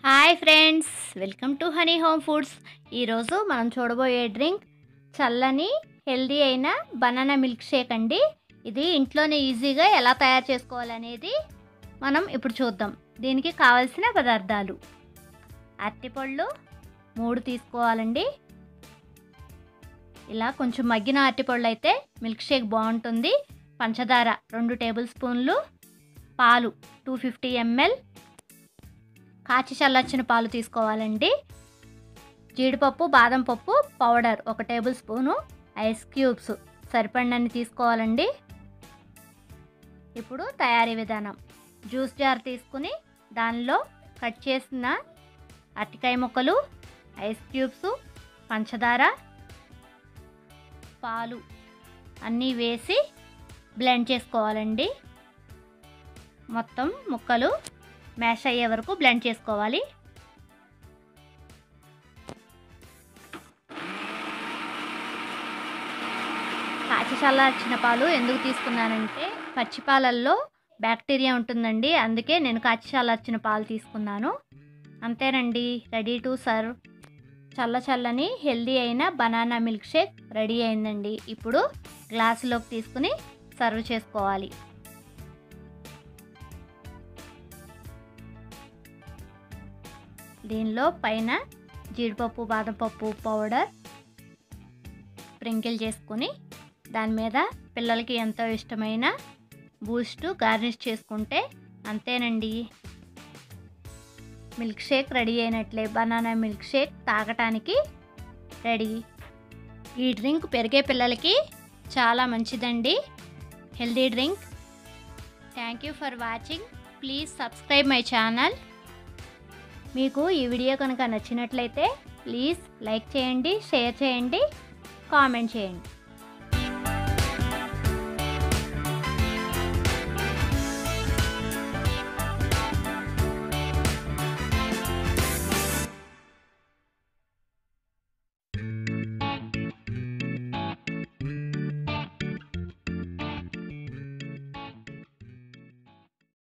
hi friends welcome to honey home foods ఈరోజు మనం చూడబోయే డ్రింక్ చల్లని హెల్దీ అయిన బనానా మిల్క్ షేక్ అండి ఇది ఇంట్లోనే ఈజీగా ఎలా తయారు చేసుకోవాలనేది మనం ఇప్పుడు చూద్దాం దీనికి కావలసిన పదార్థాలు అరటిపళ్ళు మూడు తీసుకోవాలండి ఇలా కొంచెం మగ్గిన అరటిపళ్ళు అయితే మిల్క్ షేక్ బాగుంటుంది పంచదార రెండు టేబుల్ స్పూన్లు పాలు టూ ఫిఫ్టీ ఎంఎల్ కాచి చల్లొచ్చిన పాలు తీసుకోవాలండి జీడిపప్పు బాదం పప్పు పౌడర్ ఒక టేబుల్ స్పూను ఐస్ క్యూబ్స్ సరిపడినన్ని తీసుకోవాలండి ఇప్పుడు తయారీ విధానం జ్యూస్ జార్ తీసుకుని దానిలో కట్ చేసిన అరటికాయ ముక్కలు ఐస్ క్యూబ్స్ పంచదార పాలు అన్నీ వేసి బ్లెండ్ చేసుకోవాలండి మొత్తం ముక్కలు మ్యాష్ అయ్యే వరకు బ్లెండ్ చేసుకోవాలి కాచి చల్లార్చిన పాలు ఎందుకు తీసుకున్నానంటే పచ్చి పాలల్లో బ్యాక్టీరియా ఉంటుందండి అందుకే నేను కాచి చల్లార్చిన పాలు తీసుకున్నాను అంతేనండి రెడీ టు సర్వ్ చల్ల చల్లని హెల్దీ అయిన బనానా మిల్క్ షేక్ రెడీ అయిందండి ఇప్పుడు గ్లాసులోకి తీసుకుని సర్వ్ చేసుకోవాలి దీనిలో పైన జీడిపప్పు బాదం పప్పు పౌడర్ స్ప్రింకిల్ చేసుకుని దాని మీద పిల్లలకి ఎంతో ఇష్టమైన బూస్ట్ గార్నిష్ చేసుకుంటే అంతేనండి మిల్క్ షేక్ రెడీ అయినట్లే బనానా మిల్క్ షేక్ తాగటానికి రెడీ ఈ డ్రింక్ పెరిగే పిల్లలకి చాలా మంచిదండి healthy drink thank you for watching please subscribe my channel మీకు ఈ వీడియో కనుక నచ్చినట్లయితే ప్లీజ్ లైక్ చేయండి షేర్ చేయండి కామెంట్ చేయండి